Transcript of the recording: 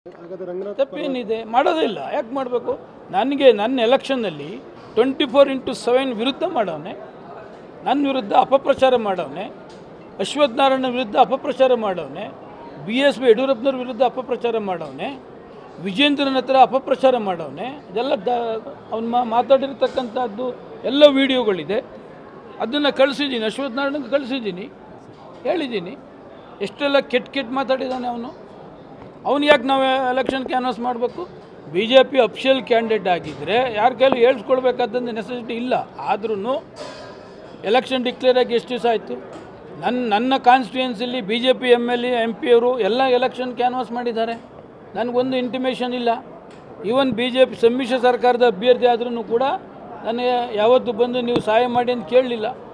ಹಾಗಾದ್ರೆ ರಂಗನಾಥ್ ತಪ್ಪೇನಿದೆ ಮಾಡೋದಿಲ್ಲ ಯಾಕೆ ಮಾಡಬೇಕು ನನಗೆ ನನ್ನ ಎಲೆಕ್ಷನ್ನಲ್ಲಿ ಟ್ವೆಂಟಿ ಫೋರ್ ಇಂಟು ಸೆವೆನ್ ವಿರುದ್ಧ ಮಾಡವನೆ ನನ್ನ ವಿರುದ್ಧ ಅಪಪ್ರಚಾರ ಮಾಡವನೆ ಅಶ್ವಥ್ ನಾರಾಯಣ ವಿರುದ್ಧ ಅಪಪ್ರಚಾರ ಮಾಡವನೆ ಬಿ ಎಸ್ ಪಿ ಯಡಿಯೂರಪ್ಪನವ್ರ ವಿರುದ್ಧ ಅಪಪ್ರಚಾರ ಮಾಡವನೆ ವಿಜೇಂದ್ರನ ಹತ್ರ ಅಪಪ್ರಚಾರ ಮಾಡವನೆ ಇದೆಲ್ಲ ದ ಅವನು ಮಾ ಮಾತಾಡಿರ್ತಕ್ಕಂಥದ್ದು ಎಲ್ಲ ವಿಡಿಯೋಗಳಿದೆ ಅದನ್ನು ಕಳಿಸಿದ್ದೀನಿ ಅಶ್ವಥ್ ನಾರಾಯಣಗೆ ಕಳಿಸಿದ್ದೀನಿ ಹೇಳಿದ್ದೀನಿ ಎಷ್ಟೆಲ್ಲ ಕೆಟ್ಟ ಕೆಟ್ಟ ಮಾತಾಡಿದ್ದಾನೆ ಅವನು ಅವನು ಯಾಕೆ ನಾವು ಎಲೆಕ್ಷನ್ ಕ್ಯಾನ್ವಾಸ್ ಮಾಡಬೇಕು B J P official candidate ಆಗಿದ್ದರೆ ಯಾರ ಕೈಲಿ ಹೇಳ್ಸ್ಕೊಳ್ಬೇಕಾದಂಥ ನೆಸೆಸಿಟಿ ಇಲ್ಲ ಆದ್ರೂ ಎಲೆಕ್ಷನ್ ಡಿಕ್ಲೇರ್ ಆಗಿ ಎಷ್ಟು ದಿವಸ ಆಯಿತು ನನ್ನ ನನ್ನ ಕಾನ್ಸ್ಟಿಟ್ಯೂನ್ಸಿಲಿ B J P M L A M P ಅವರು ಎಲ್ಲ ಎಲೆಕ್ಷನ್ ಕ್ಯಾನ್ವಾಸ್ ಮಾಡಿದ್ದಾರೆ ನನಗೊಂದು ಇಂಟಿಮೇಷನ್ ಇಲ್ಲ ಈವನ್ ಬಿ ಜೆ ಪಿ ಸಮ್ಮಿಶ್ರ ಸರ್ಕಾರದ ಅಭ್ಯರ್ಥಿ ಆದ್ರೂ ಕೂಡ ನನಗೆ ಯಾವತ್ತೂ ಬಂದು ನೀವು ಸಹಾಯ ಮಾಡಿ ಅಂತ ಕೇಳಲಿಲ್ಲ